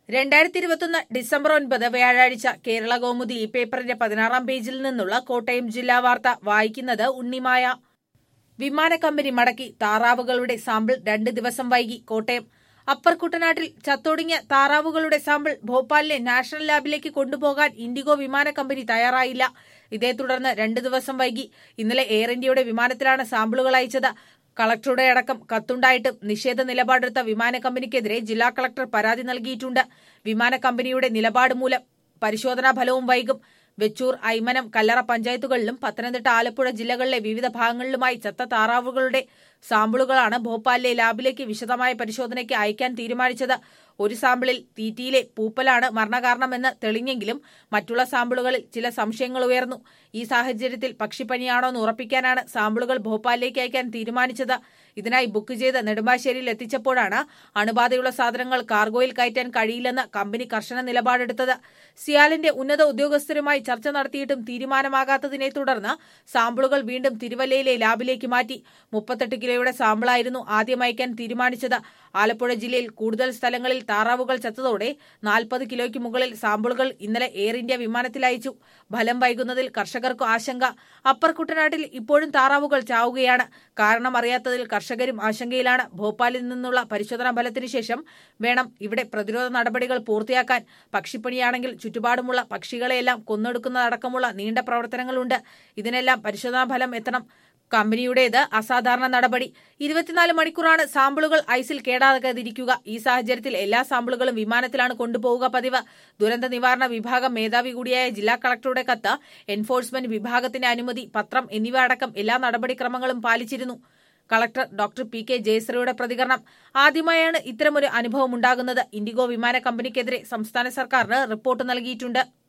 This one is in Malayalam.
രണ്ടായിരത്തി ഇരുപത്തൊന്ന് ഡിസംബർ ഒൻപത് വ്യാഴാഴ്ച കേരള കൗമുദി ഈ പേപ്പറിന്റെ പതിനാറാം പേജിൽ നിന്നുള്ള കോട്ടയം ജില്ലാ വാർത്ത വായിക്കുന്നത് ഉണ്ണിമായ വിമാന കമ്പനി മടക്കി താറാവുകളുടെ സാമ്പിൾ രണ്ട് ദിവസം വൈകി കോട്ടയം അപ്പർ കുട്ടനാട്ടിൽ ചത്തൊടുങ്ങിയ താറാവുകളുടെ സാമ്പിൾ ഭോപ്പാലിലെ നാഷണൽ ലാബിലേക്ക് കൊണ്ടുപോകാൻ ഇൻഡിഗോ വിമാന കമ്പനി തയ്യാറായില്ല ഇതേ തുടർന്ന് രണ്ട് ദിവസം വൈകി ഇന്നലെ എയർ ഇന്ത്യയുടെ വിമാനത്തിലാണ് സാമ്പിളുകൾ അയച്ചത് കളക്ടറുടെ അടക്കം കത്തുണ്ടായിട്ടും നിഷേധ നിലപാടെടുത്ത വിമാന കമ്പനിക്കെതിരെ ജില്ലാ കളക്ടർ പരാതി നൽകിയിട്ടുണ്ട് വിമാന കമ്പനിയുടെ നിലപാട് മൂലം പരിശോധനാ ഫലവും വൈകും വെച്ചൂർ ഐമനം കല്ലറ പഞ്ചായത്തുകളിലും പത്തനംതിട്ട ആലപ്പുഴ ജില്ലകളിലെ വിവിധ ഭാഗങ്ങളിലുമായി ചത്ത താറാവുകളുടെ സാമ്പിളുകളാണ് ഭോപ്പാലിലെ ലാബിലേക്ക് വിശദമായ പരിശോധനയ്ക്ക് അയക്കാൻ തീരുമാനിച്ചത് ഒരു സാമ്പിളിൽ തീറ്റിയിലെ പൂപ്പലാണ് മരണകാരണമെന്ന് തെളിഞ്ഞെങ്കിലും മറ്റുള്ള സാമ്പിളുകളിൽ ചില സംശയങ്ങൾ ഉയർന്നു ഈ സാഹചര്യത്തിൽ പക്ഷിപ്പനിയാണോ എന്ന് ഉറപ്പിക്കാനാണ് സാമ്പിളുകൾ ഭോപ്പാലിലേക്ക് അയക്കാൻ തീരുമാനിച്ചത് ഇതിനായി ബുക്ക് ചെയ്ത് നെടുമ്പാശ്ശേരിയിൽ എത്തിച്ചപ്പോഴാണ് അണുബാധയുള്ള സാധനങ്ങൾ കാർഗോയിൽ കയറ്റാൻ കഴിയില്ലെന്ന് കമ്പനി കർശന നിലപാടെടുത്തത് സിയാലിന്റെ ഉന്നത ഉദ്യോഗസ്ഥരുമായി ചർച്ച നടത്തിയിട്ടും തീരുമാനമാകാത്തതിനെ തുടർന്ന് സാമ്പിളുകൾ വീണ്ടും തിരുവല്ലയിലെ ലാബിലേക്ക് മാറ്റി മുപ്പത്തെട്ട് കിലോയുടെ സാമ്പിളായിരുന്നു ആദ്യം അയക്കാൻ തീരുമാനിച്ചത് ആലപ്പുഴ ജില്ലയിൽ കൂടുതൽ സ്ഥലങ്ങളിൽ താറാവുകൾ ചത്തതോടെ നാൽപ്പത് കിലോയ്ക്ക് മുകളിൽ സാമ്പിളുകൾ ഇന്നലെ എയർ ഇന്ത്യ വിമാനത്തിൽ അയച്ചു ഫലം വൈകുന്നതിൽ കർഷകർക്കു ആശങ്ക അപ്പർ കുട്ടനാട്ടിൽ ഇപ്പോഴും താറാവുകൾ ചാവുകയാണ് കാരണം അറിയാത്തതിൽ കർഷകരും ആശങ്കയിലാണ് ഭോപ്പാലിൽ നിന്നുള്ള പരിശോധനാ ഫലത്തിന് ശേഷം വേണം ഇവിടെ പ്രതിരോധ നടപടികൾ പൂർത്തിയാക്കാൻ പക്ഷിപ്പണിയാണെങ്കിൽ ചുറ്റുപാടുമുള്ള പക്ഷികളെയെല്ലാം കൊന്നൊടുക്കുന്നതടക്കമുള്ള നീണ്ട പ്രവർത്തനങ്ങളുണ്ട് ഇതിനെല്ലാം പരിശോധനാ ഫലം എത്തണം കമ്പനിയുടേത് അസാധാരണ നടപടി ഇരുപത്തിനാല് മണിക്കൂറാണ് സാമ്പിളുകൾ ഐസിൽ കേടാകാതിരിക്കുക ഈ സാഹചര്യത്തിൽ എല്ലാ സാമ്പിളുകളും വിമാനത്തിലാണ് കൊണ്ടുപോവുക പതിവ് ദുരന്ത നിവാരണ വിഭാഗം മേധാവി കൂടിയായ ജില്ലാ കളക്ടറുടെ കത്ത് എൻഫോഴ്സ്മെന്റ് വിഭാഗത്തിന്റെ അനുമതി പത്രം എന്നിവ അടക്കം എല്ലാ നടപടിക്രമങ്ങളും പാലിച്ചിരുന്നു കളക്ടർ ഡോക്ടർ പി കെ ജയശ്രീയുടെ പ്രതികരണം ആദ്യമായാണ് ഇത്തരമൊരു അനുഭവം ഉണ്ടാകുന്നത് ഇൻഡിഗോ വിമാന കമ്പനിക്കെതിരെ സംസ്ഥാന സർക്കാരിന് റിപ്പോർട്ട് നൽകിയിട്ടുണ്ട്